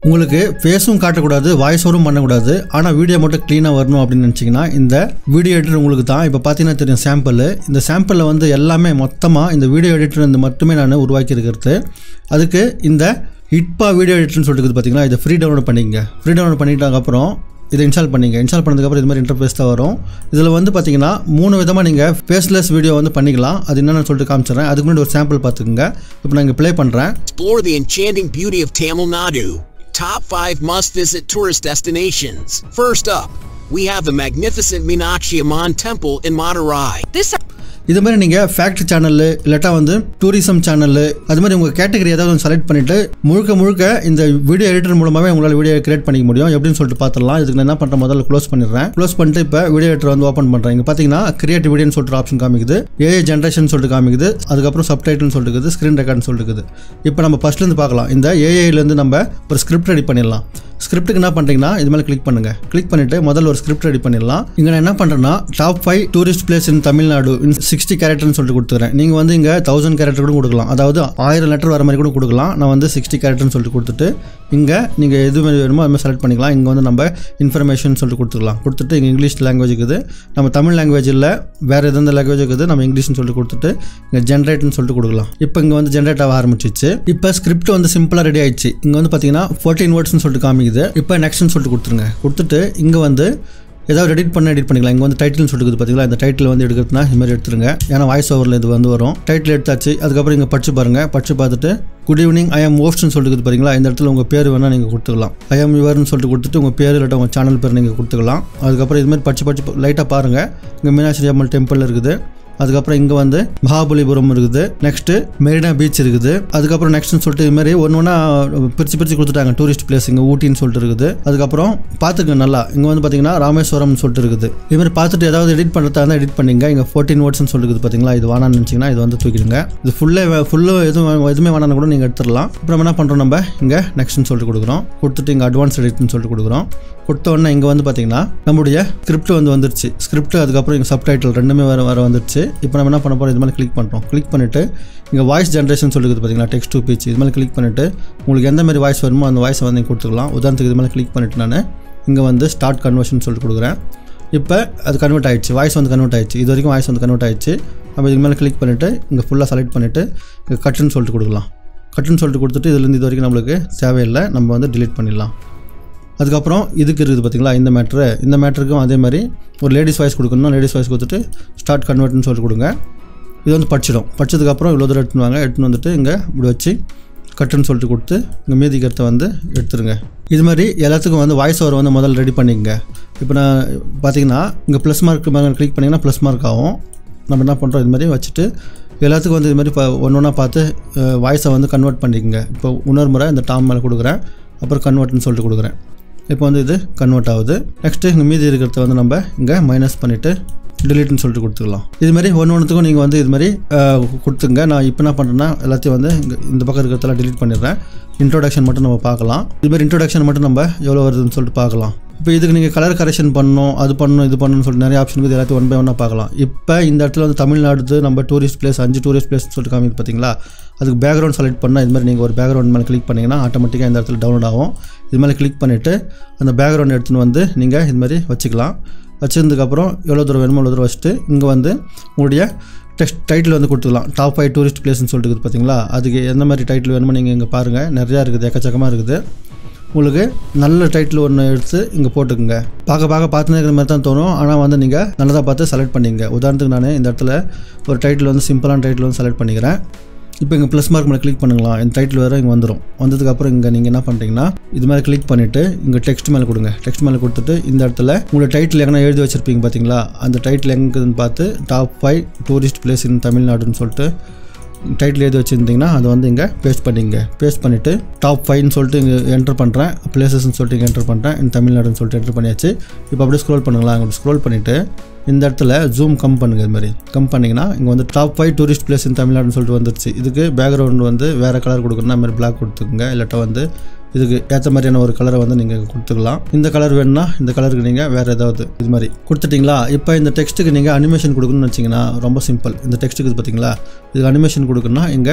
உங்களுக்கு ஃபேஸும் காட்டக்கூடாது வாய்ஸ் ஓவரும் பண்ணக்கூடாது ஆனால் வீடியோ மட்டும் க்ளீனாக வரணும் அப்படின்னு நினச்சிங்கன்னா இந்த வீடியோ எடிட்டர் உங்களுக்கு தான் இப்போ பார்த்தீங்கன்னா தெரியும் சாம்பிள் இந்த சாம்பிளில் வந்து எல்லாமே மொத்தமாக இந்த வீடியோ எடிட்டர் வந்து மட்டுமே நான் உருவாக்கி இருக்கிறது அதுக்கு இந்த ஹிட்பா வீடியோ எடிட்டர்னு சொல்லிட்டு இருக்குது பார்த்தீங்களா இதை ஃப்ரீ டவுன்லோட் பண்ணிக்கங்க ஃப்ரீ டவுன்லோட் பண்ணிட்டாக்கப்புறம் இதை இன்ஸ்டால் பண்ணிங்க இன்ஸ்டால் பண்ணதுக்கப்புறம் இது மாதிரி இன்டர்ஃபேஸ் தான் வரும் இதில் வந்து பார்த்தீங்கன்னா மூணு விதமாக நீங்கள் ஃபேஸ்லெஸ் வீடியோ வந்து பண்ணிக்கலாம் அது என்னென்னு சொல்லிட்டு காமிச்சிடுறேன் அதுக்கு முன்னாடி ஒரு சாம்பிள் பார்த்துக்குங்க இப்போ நான் இங்கே ப்ளே பண்ணுறேன் Explore the enchanting beauty of Tamil Nadu. Top 5 must visit tourist destinations. First up, we have the magnificent Meenakshi Amman Temple in Madurai. This இது மாதிரி நீங்கள் ஃபேக்ட் சேனல் இல்லாட்டா வந்து டூரிசம் சேனல் அது மாதிரி உங்கள் கேட்டகரி ஏதாவது ஒன்று செலக்ட் பண்ணிவிட்டு முழுக்க முழுக்க இந்த வீடியோ எடிட்டர் மூலமாகவே உங்களால் வீடியோ கிரியேட் பண்ணிக்க முடியும் எப்படின்னு சொல்லிட்டு பார்த்துடலாம் இதுக்கு நான் என்ன பண்ணுறேன் முதல்ல க்ளோஸ் பண்ணிடுறேன் க்ளோஸ் பண்ணிட்டு இப்போ வீடியோ எடிட்டர் வந்து ஓப்பன் பண்ணுறேன் இங்கே பார்த்தீங்கன்னா கிரியேட் வீடியோன்னு சொல்லிட்டு ஆப்ஷன் காமிக்குது ஏஐ ஜென்ரேஷன் சொல்லிட்டு காமிக்குது அதுக்கப்புறம் சப்டைட்டில்னு சொல்லிட்டு இருக்குது ஸ்க்ரீன் ரெக்கார்ட்னு சொல்லிட்டு இருக்குது இப்போ நம்ம ஃபஸ்ட்லேருந்து பார்க்கலாம் இந்த ஏஐலேருந்து நம்ம ஒரு ஸ்கிரிப்ட் ரெடி பண்ணிடலாம் ஸ்கிரிப்ட்டுக்கு என்ன பண்ணுறீங்கன்னா இது மேலே கிளிக் பண்ணுங்க கிளிக் பண்ணிட்டு முதல்ல ஒரு ஸ்கிரிப்ட் ரெடி பண்ணிடலாம் இங்கே நான் என்ன பண்ணுறேன்னா top five tourist place in Tamil Nadu in sixty கேரக்டர்னு சொல்லிட்டு கொடுத்துறேன் நீங்கள் வந்து இங்கே தௌசண்ட் கேரக்டர் கூட கொடுக்கலாம் அதாவது ஆயிரம் லெட்டர் வர மாதிரி கூட கொடுக்கலாம் நான் வந்து சிக்ஸ்டி கேரக்டர்னு சொல்லிட்டு கொடுத்துட்டு இங்கே நீங்கள் எது மாதிரி வேணுமோ அது மாதிரி செலக்ட் பண்ணிக்கலாம் இங்கே வந்து நம்ம இன்ஃபர்மேஷன் சொல்லிட்டு கொடுத்துக்கலாம் கொடுத்துட்டு இங்கே இங்கிலீஷ் லாங்குவேஜ் இருக்குது நம்ம தமிழ் லாங்குவேஜ் இல்லை வேறு எந்த லாங்குவேஜ் இருக்குது நம்ம இங்கிலீஷ்னு சொல்லிட்டு கொடுத்துட்டு இங்கே ஜென்ரேட்னு சொல்லிட்டு கொடுக்கலாம் இப்போ இங்கே வந்து ஜென்ரேட் ஆக ஆரம்பிச்சிச்சு இப்போ ஸ்கிரிப்ட் வந்து சிம்பிளாக ரெடி ஆயிடுச்சு இங்கே வந்து பார்த்தீங்கன்னா ஃபோர்டீன் வேர்ட்ஸ்னு சொல்லிட்டு காமிக்குது இப்போ நெக்ஸ்ட்னு சொல்லிட்டு கொடுத்துருங்க கொடுத்துட்டு இங்கே வந்து ஏதாவது எடிட் பண்ண எடிட் பண்ணிக்கலாம் இங்கே வந்து டைட்டில்னு சொல்லிட்டு பார்த்தீங்களா இந்த டைட்டில் வந்து எடுக்கிறதுனா இது மாதிரி எடுத்துருங்க ஏன்னா வாய்ஸ் ஓவரில் இது வந்து வரும் டைட்டில் எடுத்தாச்சு அதுக்கப்புறம் இங்கே படிச்சு பாருங்கள் படிச்சு பார்த்துட்டு குட் ஈவினிங் ஐ ஆம் மோஸ்ட்னு சொல்லிட்டு பாருங்களா இந்த இடத்துல உங்கள் பேர் வேணால் நீங்கள் கொடுத்துக்கலாம் ஐ ஆம் யுவர்னு சொல்லிட்டு கொடுத்துட்டு உங்கள் பேர் இல்லாட்ட உங்கள் சேனல் பேர் நீங்கள் கொடுத்துக்கலாம் அதுக்கப்புறம் இது மாதிரி படிச்சு படிச்சு லைட்டாக பாருங்கள் இங்கே மீனாட்சி அம்மன் டெம்பிள் இருக்குது அதுக்கப்புறம் இங்கே வந்து மகாபலிபுரம் இருக்குது நெக்ஸ்ட்டு மெரினா பீச் இருக்குது அதுக்கப்புறம் நெக்ஸ்ட்னு சொல்லிட்டு இது மாதிரி ஒன்று ஒன்றா பிரித்து பிரித்து கொடுத்துட்டாங்க டூரிஸ்ட் பிளேஸ் இங்கே ஊட்டின்னு சொல்லிட்டு இருக்குது அதுக்கப்புறம் பார்த்துக்க நல்லா இங்கே வந்து பார்த்தீங்கன்னா ராமேஸ்வரம்னு சொல்லிட்டு இருக்குது இது மாதிரி பார்த்துட்டு ஏதாவது எடிட் பண்ணுறதா இருந்தால் எடிட் பண்ணிங்க இங்கே ஃபோர்டீன் வேர்ட்ஸ்னு சொல்லிட்டு பார்த்தீங்களா இது வேணாம்னு நினச்சிங்கன்னா இது வந்து தூக்கிடுங்க இது ஃபுல்லாக ஃபுல்லாக எதுவும் எதுவுமே வேணாம்னு கூட நீங்கள் எடுத்துடலாம் அப்புறம் என்ன பண்ணுறோம் நம்ம இங்கே நெக்ஸ்ட்னு சொல்லிட்டு கொடுக்குறோம் கொடுத்துட்டு இங்கே அட்வான்ஸ் எடிட்னு சொல்லிட்டு கொடுக்குறோம் கொடுத்த உடனே இங்கே வந்து பார்த்தீங்கன்னா நம்முடைய ஸ்கிரிப்ட் வந்து வந்துருச்சு ஸ்கிரிப்ட் அதுக்கப்புறம் இங்கே சப்டைட்டில் ரெண்டுமே வர வர வந்துருச்சு இப்போ நம்ம என்ன பண்ண போகிறோம் இது மாதிரி கிளிக் பண்ணுறோம் கிளிக் பண்ணிவிட்டு இங்கே வாய்ஸ் ஜென்ரேஷன் சொல்லிருக்குது பார்த்தீங்களா டெக்ஸ்ட் டு பீச் இது மாதிரி கிளிக் பண்ணிவிட்டு உங்களுக்கு எந்த மாதிரி வாய்ஸ் வருமோ அந்த வாய்ஸை வந்து நீங்கள் கொடுத்துக்கலாம் உதாரணத்துக்கு இது மாதிரி கிளிக் பண்ணிவிட்டு நான் இங்கே வந்து ஸ்டார்ட் கன்வர்ஷன் சொல்லிட்டு கொடுக்குறேன் இப்போ அது கன்வெர்ட் ஆயிடுச்சு வாய்ஸ் வந்து கன்வெர்ட் ஆயிடுச்சு இது வரைக்கும் வாய்ஸ் வந்து கன்வெர்ட் ஆயிடுச்சு நம்ம இதுக்கு மேலே கிளிக் பண்ணிவிட்டு இங்கே ஃபுல்லாக செலக்ட் பண்ணிவிட்டு இங்கே கட்டுன்னு சொல்லிட்டு கொடுக்கலாம் கட்டுன்னு சொல்லிட்டு கொடுத்துட்டு இதுலேருந்து இது வரைக்கும் நம்மளுக்கு தேவையில்லை நம்ம வந்து delete பண்ணிடலாம் அதுக்கப்புறம் இதுக்கு இருக்குது பார்த்தீங்களா இந்த மேட்ரு இந்த மேட்ருக்கும் அதே மாதிரி ஒரு லேடிஸ் வாய்ஸ் கொடுக்கணும் லேடிஸ் வாய்ஸ் கொடுத்துட்டு ஸ்டார்ட் கன்வெர்ட்னு சொல்லிட்டு கொடுங்க இது வந்து படிச்சிடும் படிச்சதுக்கப்புறம் இவ்வளோ தூரம் எடுத்துன்னு வாங்க எடுத்துன்னு வந்துட்டு இங்கே இப்படி வச்சு கட்டுன்னு சொல்லிட்டு கொடுத்து இங்கே மீதி கருத்தை வந்து எடுத்துருங்க இது மாதிரி எல்லாத்துக்கும் வந்து வாய்ஸ் ஓவர் வந்து முதல்ல ரெடி பண்ணிக்கங்க இப்போ நான் பார்த்தீங்கன்னா இங்கே ப்ளஸ் மார்க் மேலே கிளிக் பண்ணிங்கன்னா ப்ளஸ் மார்க் ஆகும் நம்ம என்ன பண்ணுறோம் இது மாதிரி வச்சுட்டு எல்லாத்துக்கும் வந்து இது மாதிரி இப்போ ஒன்று ஒன்றா பார்த்து வாய்ஸை வந்து கன்வெர்ட் பண்ணிக்கங்க இப்போ இன்னொரு முறை இந்த டாம் மேலே கொடுக்குறேன் அப்புறம் கன்வெர்ட்னு சொல்லிட்டு கொடுக்குறேன் இப்போ வந்து இது கன்வெர்ட் ஆகுது நெக்ஸ்ட்டு இங்கே மீதி இருக்கிறத வந்து நம்ம இங்கே மைனஸ் பண்ணிவிட்டு டிலீட்னு சொல்லிட்டு கொடுத்துக்கலாம் இது மாதிரி ஒன்று ஒன்றுத்துக்கும் நீங்கள் வந்து இது மாதிரி அஹ், கொடுத்துங்க நான் இப்போ என்ன பண்ணுறேன்னா எல்லாத்தையும் வந்து இங்க இந்த பக்கம் இருக்கிறதெல்லாம் delete பண்ணிடுறேன் இன்ட்ரோடக்ஷன் மட்டும் நம்ம பார்க்கலாம் இது மாதிரி இன்ட்ரோடக்ஷன் மட்டும் நம்ம எவ்வளோ வருதுன்னு சொல்லிட்டு பார்க்கலாம் இப்போ இதுக்கு நீங்கள் கலர் கரெக்ஷன் பண்ணணும் அது பண்ணணும் இது பண்ணணும்னு சொல்லிட்டு நிறைய ஆப்ஷன் இருக்குது எல்லாத்தையும் ஒன் பை ஒன்னாக பார்க்கலாம் இப்போ இந்த இடத்துல வந்து தமிழ்நாடு நம்ம டூரிஸ்ட் பிளேஸ் அஞ்சு டூரிஸ்ட் பிளேஸ்னு சொல்லிட்டு காமிக்குது பார்த்தீங்களா அதுக்கு பேக்ரவுண்ட் செலக்ட் பண்ணால் இது மாதிரி நீங்கள் ஒரு பேக்ரவுண்ட் மேலே கிளிக் பண்ணிங்கன்னா ஆட்டோமேட்டிக்காக இந்த இடத்துல டவுன்லோட் ஆகும் இது மேலே கிளிக் பண்ணிவிட்டு அந்த பேக்ரவுண்ட் எடுத்துன்னு வந்து நீங்கள் இது மாதிரி வச்சுக்கலாம் வச்சிருந்ததுக்கப்புறம் எவ்வளோ தூரம் வேணுமோ அவ்வளோ தூரம் வச்சுட்டு இங்கே வந்து உங்களுடைய டெக்ஸ்ட் டைட்டில் வந்து கொடுத்துக்கலாம் டாப் ஃபைவ் டூரிஸ்ட் பிளேஸ்னு சொல்லிட்டு இருக்குது பார்த்தீங்களா அதுக்கு எந்த மாதிரி டைட்டில் வேணுமோ நீங்கள் இங்கே பாருங்கள் நிறையா இருக்குது எக்கச்சக்கமாக இருக்குது உங்களுக்கு நல்ல டைட்டில் ஒன்று எடுத்து இங்கே போட்டுக்குங்க பார்க்க பார்க்க பார்த்துனே இருக்கிற மாதிரி தான் தோணும் ஆனால் வந்து நீங்கள் நல்லதாக பார்த்து செலக்ட் பண்ணிங்க உதாரணத்துக்கு நான் இந்த இடத்துல ஒரு டைட்டில் வந்து சிம்பிளான டைட்டில் வந்து செலக்ட் பண்ணிக்கிறேன் இப்போ இங்கே ப்ளஸ் மார்க் மேலே கிளிக் பண்ணுங்களா இந்த டைட்டில் வேறு இங்கே வந்துடும் வந்ததுக்கப்புறம் இங்கே நீங்கள் என்ன பண்ணுறீங்கன்னா இது மேலே கிளிக் பண்ணிவிட்டு இங்கே டெக்ஸ்ட் மேலே கொடுங்க டெக்ஸ்ட் மேலே கொடுத்துட்டு இந்த இடத்துல உங்களோட டைட்டில் எங்கன்னா எழுதி வச்சிருப்பீங்க பார்த்தீங்களா அந்த டைட்டில் எங்குதுன்னு பார்த்து top five tourist place in தமிழ்நாடுன்னு சொல்லிட்டு டைட்டில் எழுதி வச்சுருந்தீங்கன்னா அதை வந்து இங்கே பேஸ்ட் பண்ணிங்க பேஸ்ட் பண்ணிவிட்டு டாப் ஃபைவ்னு சொல்லிட்டு இங்கே என்டர் பண்ணுறேன் பிளேசஸ்னு சொல்லிட்டு இங்கே என்டர் பண்ணுறேன் இந்த தமிழ்நாடுன்னு சொல்லிட்டு என்டர் பண்ணியாச்சு இப்போ அப்படியே ஸ்க்ரோல் பண்ணுங்களா அங்கே ஸ்க்ரோல் பண்ணிவிட்டு இந்த இடத்துல ஜூம் கம் பண்ணுங்க இது மாதிரி கம் பண்ணிங்கன்னா இங்கே வந்து top five tourist place in தமிழ்நாடுன்னு சொல்லிட்டு வந்துருச்சு இதுக்கு பேக்ரவுண்ட் வந்து வேறு கலர் கொடுக்கணும்னா அது மாதிரி பிளாக் கொடுத்துக்குங்க இல்லாட்டா வந்து இதுக்கு ஏற்ற மாதிரியான ஒரு கலரை வந்து நீங்கள் கொடுத்துக்கலாம் இந்த கலர் வேணும்னா இந்த கலருக்கு நீங்கள் வேறு ஏதாவது இது மாதிரி கொடுத்துட்டிங்களா இப்போ இந்த டெக்ஸ்ட்டுக்கு நீங்கள் அனிமேஷன் கொடுக்கணும்னு வச்சிங்கன்னா ரொம்ப சிம்பிள் இந்த டெக்ஸ்ட்டுக்கு இது பார்த்தீங்களா இதுக்கு அனிமேஷன் கொடுக்கணும்னா இங்கே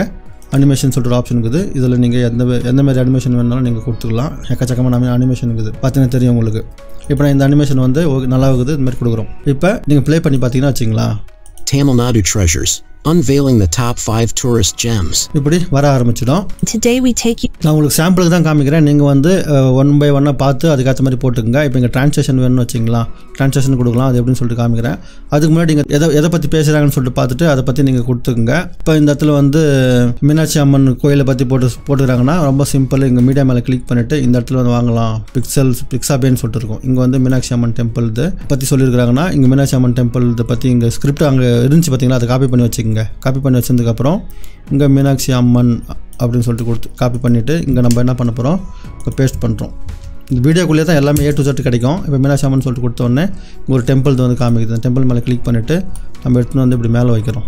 அனிமேஷன் சொல்லிட்டு ஒரு ஆப்ஷன் இருக்குது இதில் நீங்கள் எந்த வே- எந்த மாதிரி அனிமேஷன் வேணாலும் நீங்கள் கொடுத்துக்கலாம் எக்கச்சக்கமான அனிமேஷன் இருக்குது பார்த்தீங்கன்னா தெரியும் உங்களுக்கு இப்போ நான் இந்த அனிமேஷன் வந்து ஓகே, நல்லா இருக்குது இது மாதிரி கொடுக்குறோம் இப்போ நீங்கள் ப்ளே பண்ணி பார்த்தீங்கன்னா வச்சிங்களா Tamil Nadu Treasures. Unveiling the top 5 tourist gems. இப்படி வர ஆரம்பிச்சிடும் Today we take you நான் உங்களுக்கு சாம்பிளுக்கு தான் காமிக்கிறேன் நீங்கள் வந்து ஒன் பை ஒன்னாக பார்த்து அதுக்கேற்ற மாதிரி போட்டுக்கங்க இப்போ இங்கே ட்ரான்ஸ்லேஷன் வேணும்னு வச்சிங்களா ட்ரான்ஸ்லேஷன் கொடுக்கலாம் அது எப்படின்னு சொல்லிட்டு காமிக்கிறேன் அதுக்கு முன்னாடி நீங்கள் எதை எதை பற்றி பேசுகிறாங்கன்னு சொல்லிட்டு பார்த்துட்டு அதை பற்றி நீங்கள் கொடுத்துக்குங்க இப்போ இந்த இடத்துல வந்து மீனாட்சி அம்மன் கோயிலை பற்றி போட்டு போட்டுக்கிறாங்கன்னா ரொம்ப சிம்பிள் இங்கே மீடியா மேலே கிளிக் பண்ணிவிட்டு இந்த இடத்துல வந்து வாங்கலாம் பிக்சல்ஸ் பிக்ஸாபேன்னு சொல்லிட்டு இருக்கும் இங்கே வந்து மீனாட்சி அம்மன் டெம்பிள் இது பற்றி சொல்லியிருக்கிறாங்கன்னா இங்கே மீனாட்சி அம்மன் டெம்பிள் இதை பற்றி இங்கே ஸ்கிரிப்ட் அங்கே இருந்துச்சு பார்த்தீங்களா அதை காப்பி பண்ணி வச்சுக்கோங்க காப்பி பண்ணி வச்சதுக்கப்புறம் இங்கே மீனாட்சி அம்மன் அப்படின்னு சொல்லிட்டு கொடுத்து காப்பி பண்ணிவிட்டு இங்கே நம்ம என்ன பண்ண போகிறோம் இப்போ பேஸ்ட் பண்ணுறோம் இந்த வீடியோக்குள்ளேயே தான் எல்லாமே ஏ டு செட் கிடைக்கும் இப்போ மீனாட்சி அம்மன் சொல்லிட்டு கொடுத்த உடனே இங்க ஒரு டெம்பிள் வந்து காமிக்குது அந்த டெம்பிள் மேலே கிளிக் பண்ணிவிட்டு நம்ம எடுத்துன்னு வந்து இப்படி மேலே வைக்கிறோம்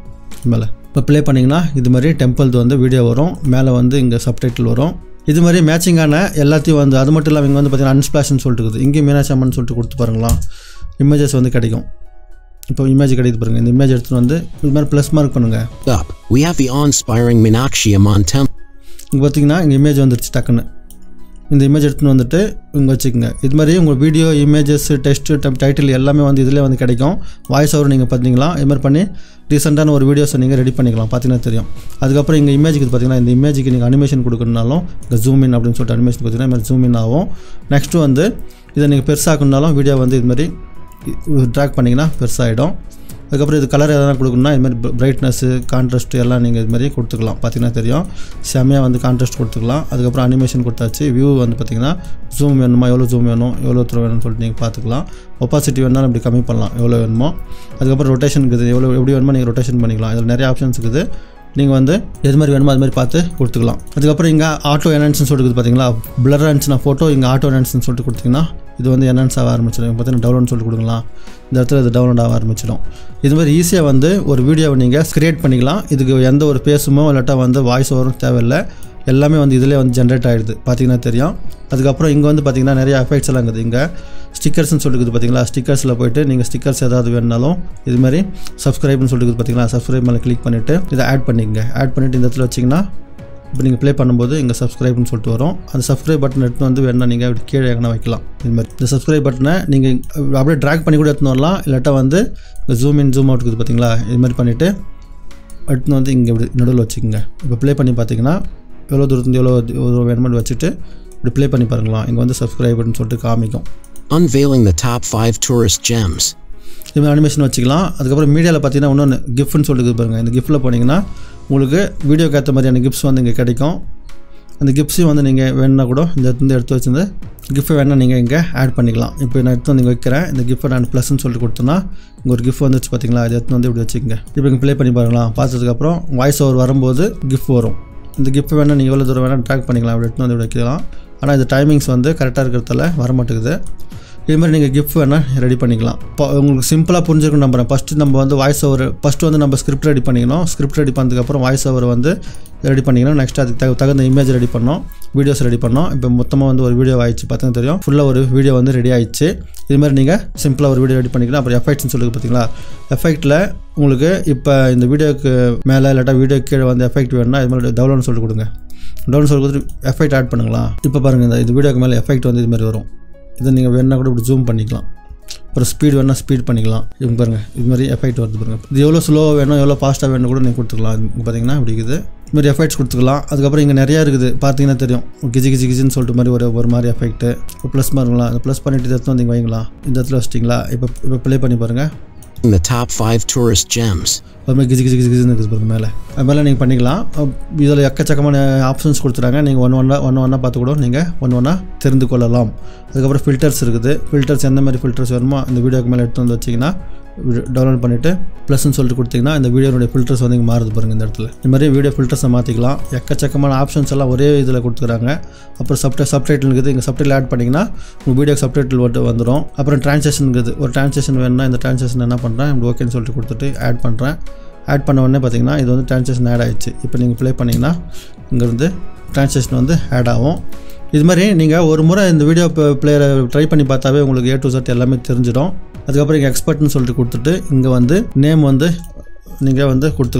மேலே இப்போ ப்ளே பண்ணிங்கன்னா இது மாதிரி டெம்பிள் வந்து வீடியோ வரும் மேலே வந்து இங்கே சப்டைட்டில் வரும் இது மாதிரி மேட்சிங்கான எல்லாத்தையும் வந்து அது மட்டும் இல்லாமல் இங்கே வந்து பார்த்தீங்கன்னா அன்ஸ்பிளாஷ்னு சொல்லிட்டு இருக்குது இங்கேயும் மீனாட்சி அம்மன் சொல்லிட்டு கொடுத்து பாருங்களா இமேஜஸ் வந்து கிடைக்கும் இப்போ இமேஜ் கிடைக்குது பாருங்கள் இந்த இமேஜ் எடுத்துகிட்டு வந்து இது மாதிரி ப்ளஸ் மார்க் பண்ணுங்கள் Up, we have the awe-inspiring Meenakshi Amman Temple. இங்கே பார்த்தீங்கன்னா இங்கே இமேஜ் வந்துருச்சு டக்குன்னு இந்த இமேஜ் எடுத்துன்னு வந்துட்டு இங்கே வச்சுக்கோங்க இது மாதிரி உங்கள் வீடியோ இமேஜஸ் டெஸ்ட்டு டைட்டில் எல்லாமே வந்து இதிலே வந்து கிடைக்கும் வாய்ஸ் ஓவர் நீங்கள் பார்த்தீங்களா இது மாதிரி பண்ணி ரீசெண்டான ஒரு வீடியோஸை நீங்கள் ரெடி பண்ணிக்கலாம் பார்த்தீங்கன்னா தெரியும் அதுக்கப்புறம் இங்கே இமேஜுக்கு பார்த்தீங்கன்னா இந்த இமேஜுக்கு நீங்கள் அனிமேஷன் கொடுக்கணுனாலும் இங்கே ஜூம் இன் அப்படின்னு சொல்லிட்டு அனிமேஷன் பார்த்தீங்கன்னா இது மாதிரி ஜூம் இன் ஆகும் நெக்ஸ்ட்டு வந்து இதை நீங்கள் பெருசாக்கணுனாலும் வீடியோ வந்து இது மாதிரி ட்ராக் பண்ணிங்கன்னா பெருசாகிடும் அதுக்கப்புறம் இது கலர் எதனா கொடுக்கணும்னா இது மாதிரி பிரைட்னஸ்ஸு கான்ட்ராஸ்ட் எல்லாம் நீங்கள் இது மாதிரி கொடுத்துக்கலாம் பார்த்தீங்கன்னா தெரியும் செம்மையாக வந்து கான்ட்ராஸ்ட் கொடுத்துக்கலாம் அதுக்கப்புறம் அனிமேஷன் கொடுத்தாச்சு வியூ வந்து பார்த்தீங்கன்னா ஜூம் வேணுமா எவ்வளோ ஜூம் வேணும் எவ்வளோ தூரம் வேணும்னு சொல்லிட்டு நீங்கள் பார்த்துக்கலாம் ஒப்பாசிட்டி வேணாலும் இப்படி கம்மி பண்ணலாம் எவ்வளோ வேணுமோ அதுக்கப்புறம் ரொட்டேஷன் இருக்குது எவ்வளோ எப்படி வேணுமோ நீங்கள் ரொட்டேஷன் பண்ணிக்கலாம் இதில் நிறைய ஆப்ஷன்ஸ் இருக்குது நீங்கள் வந்து எது மாதிரி வேணுமோ அது மாதிரி பார்த்து கொடுத்துக்கலாம் அதுக்கப்புறம் இங்கே ஆட்டோ என்ஹான்ஸ்னு சொல்லிட்டு இருக்குது பார்த்தீங்களா பிளராக இருந்துச்சுன்னா ஃபோட்டோ இங்கே ஆட்டோ என்ஹான்ஸ்னு சொல்லிட்டு கொடுத்தீங்கன்னா இது வந்து என்ஹான்ஸ் ஆக ஆரம்பிச்சிடும் பார்த்தீங்கன்னா டவுன்லோட் சொல்லிட்டு கொடுக்கலாம் இந்த இடத்துல இது டவுன்லோட் ஆக ஆரம்பிச்சிடும் இது மாதிரி ஈஸியாக வந்து ஒரு வீடியோவை நீங்கள் கிரியேட் பண்ணிக்கலாம் இதுக்கு எந்த ஒரு பேசுமோ இல்லாட்டா வந்து வாய்ஸ் ஓவரும் தேவையில்லை எல்லாமே வந்து இதிலே வந்து ஜென்ரேட் ஆகிடுது பார்த்தீங்கன்னா தெரியும் அதுக்கப்புறம் இங்கே வந்து பார்த்தீங்கன்னா நிறைய எஃபெக்ட்ஸ் எல்லாம் இருக்குது இங்கே ஸ்டிக்கர்ஸ்னு சொல்லிட்டு பார்த்தீங்களா ஸ்டிக்கர்ஸில் போயிட்டு நீங்கள் ஸ்டிக்கர்ஸ் ஏதாவது வேணுனாலும் இது மாதிரி சப்ஸ்கிரைப்னு சொல்லிட்டு பார்த்தீங்களா சப்ஸ்கிரைப் மேலே கிளிக் பண்ணிவிட்டு இதை ஆட் பண்ணிக்கங்க ஆட் பண்ணிவிட்டு இந்த இடத்துல வச்சிங்கன்னா இப்போ நீங்கள் ப்ளே பண்ணும்போது இங்கே சப்ஸ்கிரைப்னு சொல்லிட்டு வரும் அந்த சப்ஸ்கிரைப் பட்டன் எடுத்து வந்து வேணா நீங்கள் அப்படி கீழே எங்கன்னா வைக்கலாம் இது மாதிரி இந்த சப்ஸ்கிரைப் பட்டனை நீங்கள் அப்படியே ட்ராக் பண்ணி கூட எடுத்துன்னு வரலாம் இல்லாட்டா வந்து இந்த ஜூம் இன் ஜூம் அவுட் இருக்குது பார்த்தீங்களா இது மாதிரி பண்ணிவிட்டு எடுத்துன்னு வந்து இங்கே இப்படி நடுவில் வச்சுக்கோங்க இப்போ ப்ளே பண்ணி பார்த்தீங்கன்னா எவ்வளோ தூரத்துலேருந்து எவ்வளோ எவ்வளோ வேணுமெண்ட் வச்சுட்டு இப்படி ப்ளே பண்ணி பாருங்களா இங்கே வந்து சப்ஸ்கிரைபர்னு சொல்லிட்டு காமிக்கும் Unveiling the top 5 tourist gems. இது மாதிரி அனிமேஷன் வச்சுக்கலாம் அதுக்கப்புறம் மீடியாவில் பார்த்தீங்கன்னா இன்னொன்று கிஃப்ட்னு சொல்லிட்டு பாருங்கள் இந்த கிஃப்ட்டில் போனீங்கன்னா உங்களுக்கு வீடியோக்கு ஏற்ற மாதிரியான கிஃப்ட்ஸ் வந்து இங்கே கிடைக்கும் அந்த கிஃப்ட்ஸையும் வந்து நீங்கள் வேணுன்னா கூட இந்த இடத்துல இருந்து எடுத்து வச்சிருந்து கிஃப்ட் வேணால் நீங்கள் இங்கே ஆட் பண்ணிக்கலாம் இப்போ நான் எடுத்து வந்து இங்கே வைக்கிறேன் இந்த கிஃப்ட் நான் ப்ளஸ்ன்னு சொல்லிட்டு கொடுத்தோன்னா இங்கே ஒரு கிஃப்ட் வந்துச்சு பார்த்தீங்களா அது எடுத்து வந்து இப்படி வச்சுக்கோங்க இப்போ இங்கே ப்ளே பண்ணி பாருங்களா பார்த்ததுக்கப்புறம் வாய்ஸ் ஓவர் வரும்போது கிஃப்ட் வரும் இந்த கிஃப்ட் வேணால் நீங்கள் எவ்வளோ தூரம் வேணால் ட்ராக் பண்ணிக்கலாம் அப்படி எடுத்து வந்து இப்படி வைக்கலாம் ஆனால் இது டைமிங்ஸ் வந்து கரெக்டாக இருக்கிறதால வர மாட்டேங்குது இது மாதிரி நீங்கள் கிஃப்ட் வேணால் ரெடி பண்ணிக்கலாம் இப்போ உங்களுக்கு சிம்பிளாக புரிஞ்சுக்கணும் நம்புறேன் ஃபஸ்ட்டு நம்ம வந்து வாய்ஸ் ஓவர் ஃபஸ்ட்டு வந்து நம்ம ஸ்கிரிப்ட் ரெடி பண்ணிக்கணும் ஸ்கிரிப்ட் ரெடி பண்ணதுக்கப்புறம் வாய்ஸ் ஓவர் வந்து ரெடி பண்ணிக்கணும் நெக்ஸ்ட் அதுக்கு தகு தகுந்த இமேஜ் ரெடி பண்ணோம் வீடியோஸ் ரெடி பண்ணோம் இப்போ மொத்தமாக வந்து ஒரு வீடியோ ஆயிடுச்சு பார்த்தீங்கன்னா தெரியும் ஃபுல்லாக ஒரு வீடியோ வந்து ரெடி ஆயிடுச்சு இது மாதிரி நீங்கள் சிம்பிளாக ஒரு வீடியோ ரெடி பண்ணிக்கலாம் அப்புறம் எஃபெக்ட்ஸ்னு சொல்லுது பார்த்தீங்களா எஃபெக்ட்டில் உங்களுக்கு இப்போ இந்த வீடியோக்கு மேலே இல்லாட்டா வீடியோ கீழே வந்து எஃபெக்ட் வேணும்னா இது மாதிரி டவுன்லோட் சொல்லிட்டு கொடுங்க டவுன்லோட் சொல்லி கொடுத்துட்டு எஃபெக்ட் ஆட் பண்ணுங்களா இப்போ பாருங்கள் இந்த இது வீடியோக்கு மேலே எஃபெக்ட் வந்து இது மாதிரி வரும் இதை நீங்கள் வேணுன்னா கூட இப்படி ஜூம் பண்ணிக்கலாம் அப்புறம் ஸ்பீட் வேணால் ஸ்பீட் பண்ணிக்கலாம் இது பாருங்கள் இது மாதிரி எஃபெக்ட் வருது பாருங்கள் இது எவ்வளோ ஸ்லோவாக வேணும் எவ்வளோ ஃபாஸ்ட்டாக வேணும் கூட நீங்கள் கொடுத்துக்கலாம் இது பார்த்தீங்கன்னா இப்படி இருக்குது இது மாதிரி எஃபெக்ட்ஸ் கொடுத்துக்கலாம் அதுக்கப்புறம் இங்கே நிறையா இருக்குது பார்த்தீங்கன்னா தெரியும் கிஜி கிஜி கிஜின்னு சொல்லிட்டு மாதிரி ஒரு ஒரு மாதிரி எஃபெக்ட்டு இப்போ ப்ளஸ் பாருங்களா அந்த ப்ளஸ் பண்ணிட்டு இடத்துல வந்து இங்கே வைங்களா இந்த இடத்துல வச்சிட்டிங்களா இப்போ இப்போ ப்ளே பண்ணி பாருங்கள் The top 5 tourist gems. ஒரு மாதிரி கிஜி கிஜி கிஜி கிஜின்னு இருக்குது பாருங்க மேலே அது மேலே நீங்கள் பண்ணிக்கலாம் இதில் எக்கச்சக்கமான ஆப்ஷன்ஸ் கொடுத்துறாங்க நீங்கள் ஒன் ஒன்றா ஒன்று ஒன்றா பார்த்து கூட நீங்கள் ஒன்று ஒன்றா தெரிந்து கொள்ளலாம் அதுக்கப்புறம் ஃபில்டர்ஸ் இருக்குது ஃபில்டர்ஸ் எந்த மாதிரி ஃபில்டர்ஸ் வேணுமோ அந்த வீடியோக்கு மேலே எடுத்து வந்து வச்சிங்கன்னா டவுன்லோட் பண்ணிவிட்டு ப்ளஸ்ன்னு சொல்லிட்டு கொடுத்தீங்கன்னா இந்த வீடியோனுடைய ஃபில்டர்ஸ் வந்து இங்கே மாறுது பாருங்கள் இந்த இடத்துல இந்த மாதிரி வீடியோ ஃபில்டர்ஸை மாற்றிக்கலாம் எக்கச்சக்கமான ஆப்ஷன்ஸ் எல்லாம் ஒரே இதில் கொடுத்துக்கிறாங்க அப்புறம் சப்டை சப்டைட்டில் இருக்குது இங்கே சப்டைட்டில் ஆட் பண்ணிங்கன்னா உங்கள் வீடியோ சப்டைட்டில் வந்து வந்துடும் அப்புறம் டிரான்சேஷன் இருக்குது ஒரு டிரான்சேஷன் வேணும்னா இந்த டிரான்சேஷன் என்ன பண்ணுறேன் இப்படி ஓகேன்னு சொல்லிட்டு கொடுத்துட்டு ஆட் பண்ணுறேன் ஆட் பண்ண உடனே பார்த்தீங்கன்னா இது வந்து டிரான்சேஷன் ஆட் ஆயிடுச்சு இப்போ நீங்கள் ப்ளே பண்ணிங்கன்னா இங்கேருந்து டிரான்சேஷன் வந்து ஆட் ஆகும் இது மாதிரி நீங்கள் ஒரு முறை இந்த வீடியோ பிளேயரை ட்ரை பண்ணி பார்த்தாவே உங்களுக்கு ஏ டு செட் எல்லாமே தெரிஞ்சிடும் அதுக்கப்புறம் இங்கே எக்ஸ்பர்ட்னு சொல்லிட்டு கொடுத்துட்டு இங்கே வந்து நேம் வந்து நீங்கள் வந்து கொடுத்துக்கலாம்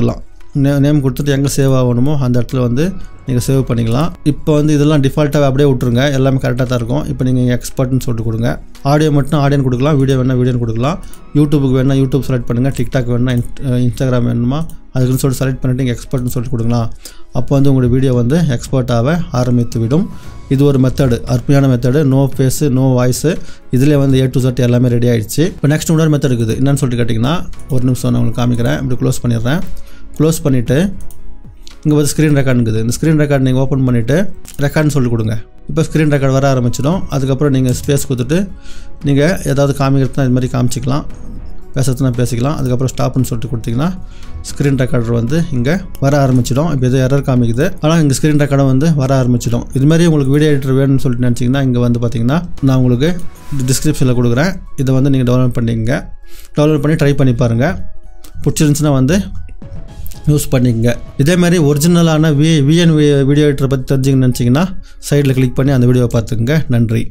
நே நேம் கொடுத்துட்டு எங்கே சேவ் ஆகணுமோ அந்த இடத்துல வந்து நீங்கள் சேவ் பண்ணிக்கலாம் இப்போ வந்து இதெல்லாம் டிஃபால்ட்டாக அப்படியே விட்ருங்க எல்லாமே கரெக்டாக தான் இருக்கும் இப்போ நீங்கள் எக்ஸ்பர்ட்னு சொல்லிட்டு கொடுங்க ஆடியோ மட்டும் ஆடியோன்னு கொடுக்கலாம் வீடியோ வேணால் வீடியோன்னு கொடுக்கலாம் யூடியூபுக்கு வேணால் யூடியூப் செலக்ட் பண்ணுங்கள் டிக்டாக் வேணால் இன்ஸ்டாகிராம் வேணுமா அதுக்குன்னு சொல்லிட்டு செலக்ட் பண்ணிவிட்டு நீங்கள் எக்ஸ்பர்ட்னு சொல்லிட்டு கொடுக்கலாம் அப்போ வந்து உங்களோட வீடியோ வந்து எக்ஸ்பர்ட் ஆக ஆரம்பித்து விடும் இது ஒரு மெத்தடு அருமையான method no face no voice இதில் வந்து ஏ டு செட் எல்லாமே ரெடி ஆயிடுச்சு இப்போ நெக்ஸ்ட் இன்னொரு மெத்தட் இருக்குது என்னன்னு சொல்லிட்டு கேட்டிங்கன்னா ஒரு நிமிஷம் நான் உங்களுக்கு காமிக்கிறேன் இப்படி க்ளோஸ் பண்ணிடுறேன் க்ளோஸ் பண்ணிவிட்டு இங்கே வந்து ஸ்க்ரீன் ரெக்கார்ட் இருக்குது இந்த ஸ்க்ரீன் ரெக்கார்ட் நீங்கள் ஓப்பன் பண்ணிவிட்டு ரெக்கார்ட்னு சொல்லி கொடுங்க இப்போ ஸ்க்ரீன் ரெக்கார்ட் வர ஆரம்பிச்சிடும் அதுக்கப்புறம் நீங்கள் ஸ்பேஸ் கொடுத்துட்டு நீங்கள் ஏதாவது காமிக்கிறதுனா இது மாதிரி காமிச்சிக்கலாம் பேசுறதுனா பேசிக்கலாம் அதுக்கப்புறம் ஸ்டாப்னு சொல்லிட்டு கொடுத்தீங்கன்னா ஸ்க்ரீன் ரெக்கார்டர் வந்து இங்கே வர ஆரம்பிச்சிடும் இப்போ இது எரர் காமிக்குது ஆனால் இங்கே ஸ்க்ரீன் ரெக்கார்டும் வந்து வர ஆரம்பிச்சிடும் இது மாதிரி உங்களுக்கு வீடியோ எடிட்டர் வேணும்னு சொல்லிட்டு நினச்சிங்கன்னா இங்கே வந்து பார்த்தீங்கன்னா நான் உங்களுக்கு டிஸ்கிரிப்ஷனில் கொடுக்குறேன் இதை வந்து நீங்கள் டவுன்லோட் பண்ணிக்கங்க டவுன்லோட் பண்ணி ட்ரை பண்ணி பாருங்கள் பிடிச்சிருந்துச்சுன்னா வந்து யூஸ் பண்ணிக்கங்க இதே மாதிரி ஒரிஜினலான வி விஎன் வீடியோ எடிட்டரை பற்றி தெரிஞ்சுக்கணும்னு நினச்சிங்கன்னா சைடில் கிளிக் பண்ணி அந்த வீடியோவை பார்த்துக்குங்க நன்றி